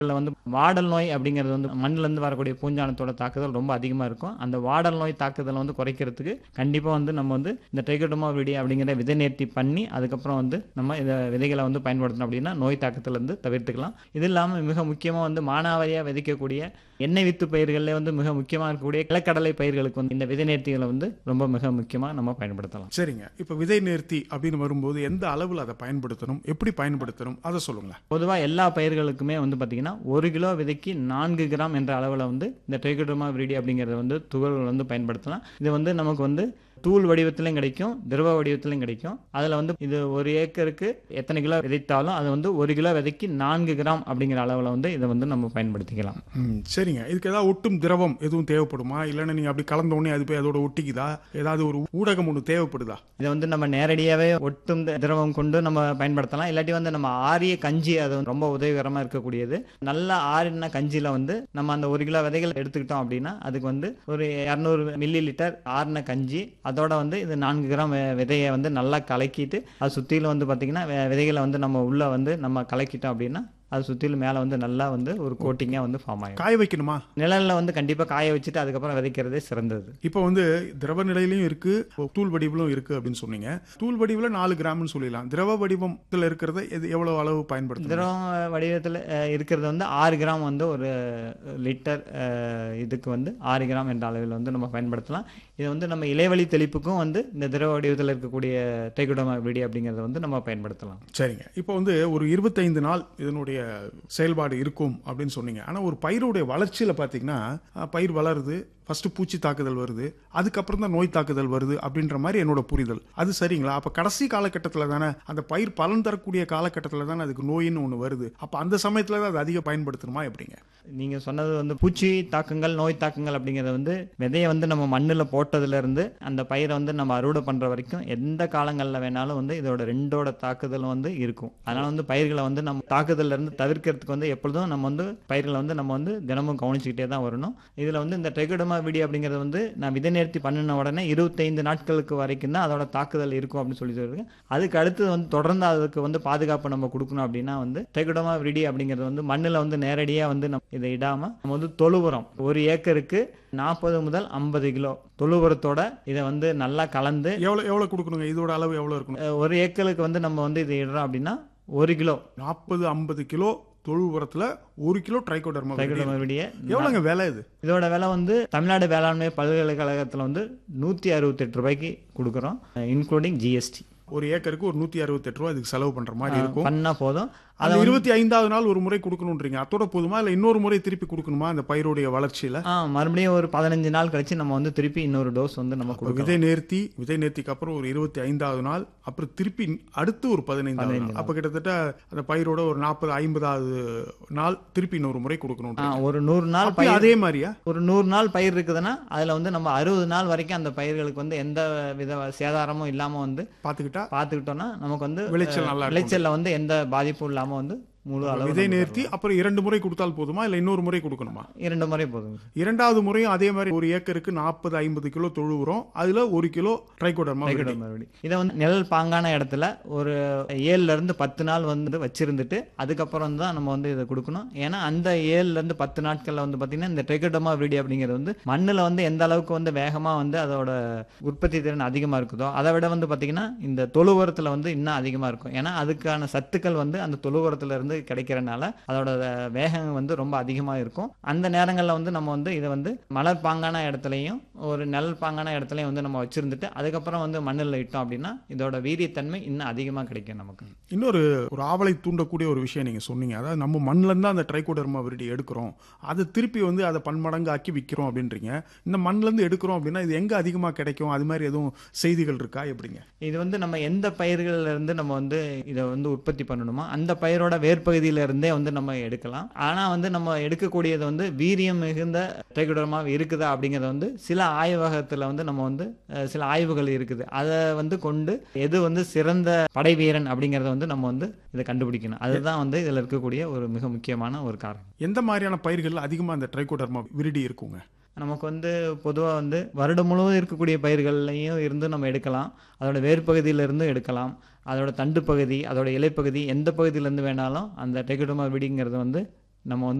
இதில் வந்து வாடல் நோய் அப்படிங்கிறது வந்து மண்ணிலேருந்து வரக்கூடிய பூஞ்சானத்தோட தாக்குதல் ரொம்ப அதிகமாக இருக்கும் அந்த வாடல் நோய் தாக்குதலை வந்து குறைக்கிறதுக்கு கண்டிப்பாக வந்து நம்ம வந்து இந்த ட்ரைகோடோமா விடி அப்படிங்கிற விதை நேர்த்தி பண்ணி அதுக்கப்புறம் வந்து நம்ம இதை விதைகளை வந்து பயன்படுத்தணும் அப்படின்னா நோய் தாக்கத்துலேருந்து தவிர்த்துக்கலாம் இது இல்லாமல் மிக முக்கியமாக வந்து மானாவாரியாக விதைக்கக்கூடிய எண்ணெய் வித்து பயிர்களில் வந்து மிக முக்கியமாக இருக்கக்கூடிய கிழக்கடலை பயிர்களுக்கு வந்து இந்த விதை நேர்த்திகளை வந்து ரொம்ப மிக முக்கியமாக நம்ம பயன்படுத்தலாம் சரிங்க இப்போ விதை நேர்த்தி அப்படின்னு வரும்போது எந்த அளவில் அதை பயன்படுத்தணும் எப்படி பயன்படுத்தணும் அதை சொல்லுங்களேன் பொதுவாக எல்லா பயிர்களுக்குமே வந்து பார்த்தீங்கன்னா ஒரு கிலோ விதைக்கு நான்கு கிராம் என்ற அளவில் வந்து இந்த ட்ரைகோடோமா விரிடி அப்படிங்கிறத வந்து துகள்கள் வந்து பயன்படுத்தலாம் இது வந்து நமக்கு வந்து தூள் வடிவத்திலையும் கிடைக்கும் திரவ வடிவத்திலையும் கிடைக்கும் அதில் வந்து இது ஒரு ஏக்கருக்கு எத்தனை கிலோ விதைத்தாலும் அது வந்து ஒரு கிலோ விதைக்கு நான்கு கிராம் அப்படிங்கிற அளவில் வந்து இதை வந்து நம்ம பயன்படுத்திக்கலாம் ம் சரிங்க இதுக்கு ஏதாவது ஒட்டும் திரவம் எதுவும் தேவைப்படுமா இல்லைன்னா நீங்கள் அப்படி கலந்த உடனே அது போய் அதோட ஒட்டிக்குதா ஏதாவது ஒரு ஊடகம் ஒன்று தேவைப்படுதா இதை வந்து நம்ம நேரடியாகவே ஒட்டும் தி- திரவம் கொண்டு நம்ம பயன்படுத்தலாம் இல்லாட்டி வந்து நம்ம ஆரிய கஞ்சி அது வந்து ரொம்ப உதவிகரமாக இருக்கக்கூடியது நல்ல ஆறின கஞ்சியில் வந்து நம்ம அந்த ஒரு கிலோ விதைகள் எடுத்துக்கிட்டோம் அப்படின்னா அதுக்கு வந்து ஒரு இரநூறு மில்லி லிட்டர் ஆறின கஞ்சி அதோட வந்து இது நான்கு கிராம் வி- விதையை வந்து நல்லா கலக்கிட்டு அது சுற்றிலும் வந்து பார்த்திங்கன்னா வி- விதைகளை வந்து நம்ம உள்ளே வந்து நம்ம கலக்கிட்டோம் அப்படின்னா அது சுற்றிலும் மேலே வந்து நல்லா வந்து ஒரு கோட்டிங்காக வந்து ஃபார்ம் ஆகிடும் காய வைக்கணுமா நிழலில் வந்து கண்டிப்பாக காய வச்சுட்டு அதுக்கப்புறம் விதைக்கிறதே சிறந்தது இப்போ வந்து திரவ நிலையிலையும் இருக்கு தூள் வடிவிலும் இருக்கு அப்படின்னு சொன்னீங்க தூள் வடிவில் நாலு கிராம்னு சொல்லிடலாம் திரவ வடிவத்தில் இருக்கிறத எது எவ்வளவு அளவு பயன்படுத்தணும் திரவ வடிவத்தில் இருக்கிறது வந்து ஆறு கிராம் வந்து ஒரு லிட்டர் அஹ், இதுக்கு வந்து ஆறு கிராம் என்ற அளவில் வந்து நம்ம பயன்படுத்தலாம் இது வந்து நம்ம இலைவழி தெளிப்புக்கும் வந்து இந்த திரவ வடிவத்தில் இருக்கக்கூடிய டைகுடோமா விடி அப்படிங்கிறத வந்து நம்ம பயன்படுத்தலாம் சரிங்க இப்போ வந்து ஒரு இருபத்தைந்து நாள் இதனுடைய செயல்பாடு இருக்கும் அப்படின்னு சொன்னீங்க ஆனால் ஒரு பயிருடைய வளர்ச்சியில் பார்த்தீங்கன்னா அஹ், பயிர் வளருது ஃபர்ஸ்ட் பூச்சி தாக்குதல் வருது அதுக்கப்புறம் தான் நோய் தாக்குதல் வருது அப்படின்ற மாதிரி என்னோட புரிதல் அது சரிங்களா அப்போ கடைசி காலகட்டத்தில் தானே அந்த பயிர் பலன் தரக்கூடிய காலகட்டத்தில் தானே அதுக்கு நோயின்னு ஒன்று வருது அப்போ அந்த சமயத்தில் தான் அது அதிகம் பயன்படுத்தணுமா எப்படிங்க நீங்கள் சொன்னது வந்து பூச்சி தாக்கங்கள் நோய் தாக்கங்கள் அப்படிங்கிறது வந்து விதையை வந்து நம்ம மண்ணில் போட்டதுலேருந்து அந்த பயிரை வந்து நம்ம அறுவடை பண்ணுற வரைக்கும் எந்த காலங்களில் வேணாலும் வந்து இதோட ரெண்டோட தாக்குதலும் வந்து இருக்கும் அதனால் வந்து பயிர்களை வந்து நம்ம தாக்குதல்ல இருந்து தவிர்க்கிறதுக்கு வந்து எப்பொழுதும் நம்ம வந்து பயிர்களை வந்து நம்ம வந்து தினமும் கவனிச்சுக்கிட்டே தான் வரணும் இதில் வந்து இந்த ட்ரெகோடமா விடி அப்படிங்கிறது வந்து நான் விதை நேர்த்தி பண்ணின உடனே இருபத்தைந்து நாட்களுக்கு வரைக்கும் தான் அதோட தாக்குதல் இருக்கும் அப்படின்னு சொல்லி சொல்லியிருக்கேன் அதுக்கு அடுத்து வந்து தொடர்ந்து அதுக்கு வந்து பாதுகாப்பு நம்ம கொடுக்கணும் அப்படின்னா வந்து ட்ரெகோடமா விடி அப்படிங்கிறது வந்து மண்ணில் வந்து நேரடியாக வந்து நம்ம இதை இடாமல் நம்ம வந்து தொழு உரம் ஒரு ஏக்கருக்கு நாற்பது முதல் ஐம்பது கிலோ தொழு உரத்தோட இதை வந்து நல்லா கலந்து எவ்வளோ எவ்வளோ கொடுக்கணுங்க இதோட அளவு எவ்வளோ இருக்கணும் அஹ், ஒரு ஏக்கருக்கு வந்து நம்ம வந்து இதை இடுறோம் அப்படின்னா ஒரு கிலோ நாற்பது ஐம்பது கிலோ தொழு உரத்தில் ஒரு கிலோ ட்ரைகோடர்மா ட்ரைகோடமா விடிய எவ்வளோங்க விலை இது இதோட விலை வந்து தமிழ்நாடு வேளாண்மை பல்கலைக்கழகத்தில் வந்து நூற்றி அறுபத்தெட்டு ரூபாய்க்கு கொடுக்குறோம் இன்க்ளூடிங் ஜிஎஸ்டி ஒரு ஏக்கருக்கு ஒரு நூற்றி அறுபத்தெட்டு ரூபா இதுக்கு செலவு பண்ணுற மாதிரி இருக்கும் பண்ணால் போதும் அந்த இருபத்தி ஐந்தாவது நாள் ஒரு முறை கொடுக்கணுன்றீங்க அத்தோட போதுமா இல்லை இன்னொரு முறை திருப்பி கொடுக்கணுமா அந்த பயிருடைய வளர்ச்சியில் ஆ மறுபடியும் ஒரு பதினஞ்சு நாள் கழிச்சு நம்ம வந்து திருப்பி இன்னொரு டோஸ் வந்து நம்ம கொடுக்கலாம் விதை நேர்த்தி விதை நேர்த்திக்கு அப்புறம் ஒரு இருபத்தி ஐந்தாவது நாள் அப்புறம் திருப்பி அடுத்து ஒரு பதினைந்தாவது நாள் அப்போ கிட்டத்தட்ட அந்த பயிரோட ஒரு நாற்பது ஐம்பதாவது நாள் திருப்பி இன்னொரு முறை கொடுக்கணும் ஆ, ஒரு நூறு நாள் அப்பயும் அதே மாதிரியா ஒரு நூறு நாள் பயிர் இருக்குதுன்னா அதில் வந்து நம்ம அறுபது நாள் வரைக்கும் அந்த பயிர்களுக்கு வந்து எந்த வித சேதாரமும் இல்லாமல் வந்து பார்த்துக்கிட்டா பார்த்துக்கிட்டோம்னா நமக்கு வந்து விளைச்சல் நல்லா இருக்கும். விளைச்சல்ல வந்து எந்த பாதிப்பும் இல்லாமல் வந்து முழு அளவு விதை நம்ம நேர்த்தி அப்புறம் இரண்டு முறை கொடுத்தால் போதுமா இல்லை இன்னொரு முறை கொடுக்கணுமா இரண்டு முறை போதுங்க இரண்டாவது முறையும் அதே மாதிரி ஒரு ஏக்கருக்கு நாற்பது ஐம்பது கிலோ தொழு உரம் அதுல ஒரு கிலோ ட்ரைகோடர்மா டைகோடர்மா மறுபடி இதை வந்து நிழல் பாங்கான இடத்துல ஒரு ஏழுல இருந்து பத்து நாள் வந்து வச்சிருந்துட்டு அதுக்கப்புறம் தான் நம்ம வந்து இதை கொடுக்கணும் ஏன்னா அந்த ஏழுல இருந்து பத்து நாட்கள்ல வந்து பாத்தீங்கன்னா இந்த ட்ரைகோடர்மா விடி அப்படிங்கிறது வந்து மண்ணுல வந்து எந்த அளவுக்கு வந்து வேகமா வந்து அதோட உற்பத்தி திறன் அதிகமா இருக்குதோ அதை விட வந்து பாத்தீங்கன்னா இந்த தொழு உரத்துல வந்து இன்னும் அதிகமா இருக்கும் ஏன்னா அதுக்கான சத்துக்கள் வந்து அந்த தொழு உரத்துல இருந்து கிடைக்கிறனால அதோட வேகம் வந்து ரொம்ப அதிகமா இருக்கும் அந்த நேரங்கள்ல வந்து நம்ம வந்து இதை வந்து மலர் பாங்கான இடத்துலையும் ஒரு நெல் பாங்கான இடத்துலையும் வந்து நம்ம வச்சிருந்துட்டு அதுக்கப்புறம் வந்து மண்ணில் இட்டோம் அப்படின்னா இதோட வீரியத்தன்மை இன்னும் அதிகமாக கிடைக்கும் நமக்கு இன்னொரு ஒரு ஆவலை தூண்டக்கூடிய ஒரு விஷயம் நீங்க சொன்னீங்க அதாவது நம்ம மண்ணுல இருந்து அந்த ட்ரைகோடர்மா விருடி எடுக்கிறோம் அதை திருப்பி வந்து அதை பன்மடங்கு ஆக்கி விற்கிறோம் அப்படின்றீங்க இந்த மண்ணுல இருந்து எடுக்கிறோம் அப்படின்னா இது எங்க அதிகமா கிடைக்கும் அது மாதிரி எதுவும் செய்திகள் இருக்கா எப்படிங்க இது வந்து நம்ம எந்த பயிர்கள்ல இருந்து நம்ம வந்து இதை வந்து உற்பத்தி பண்ணணுமோ அந்த பயிரோட வேர்ப்பகுதியில இருந்தே வந்து நம்ம எடுக்கலாம் ஆனா வந்து நம்ம எடுக்கக்கூடியது வந்து வீரியம் மிகுந்த ட்ரைகோடர்மா இருக்குதா அப்படிங்கறத வந்து சில ஆய்வகத்துல வந்து நம்ம வந்து அஹ், சில ஆய்வுகள் இருக்குது அதை வந்து கொண்டு எது வந்து சிறந்த படை வீரன் அப்படிங்கறத வந்து நம்ம வந்து இதை கண்டுபிடிக்கணும் அதுதான் வந்து இதுல இருக்கக்கூடிய ஒரு மிக முக்கியமான ஒரு காரணம் எந்த மாதிரியான பயிர்கள் அதிகமா அந்த ட்ரைகோடர்மா விருடி இருக்குங்க நமக்கு வந்து பொதுவாக வந்து வருடம் முழுவதும் இருக்கக்கூடிய பயிர்கள்லையும் இருந்து நம்ம எடுக்கலாம் அதோட வேர்ப்பகுதியில இருந்தும் எடுக்கலாம் அதோட தண்டு பகுதி அதோட இலைப்பகுதி எந்த பகுதியிலேருந்து வேணாலும் அந்த டெகுடோமா விடிங்கிறது வந்து நம்ம வந்து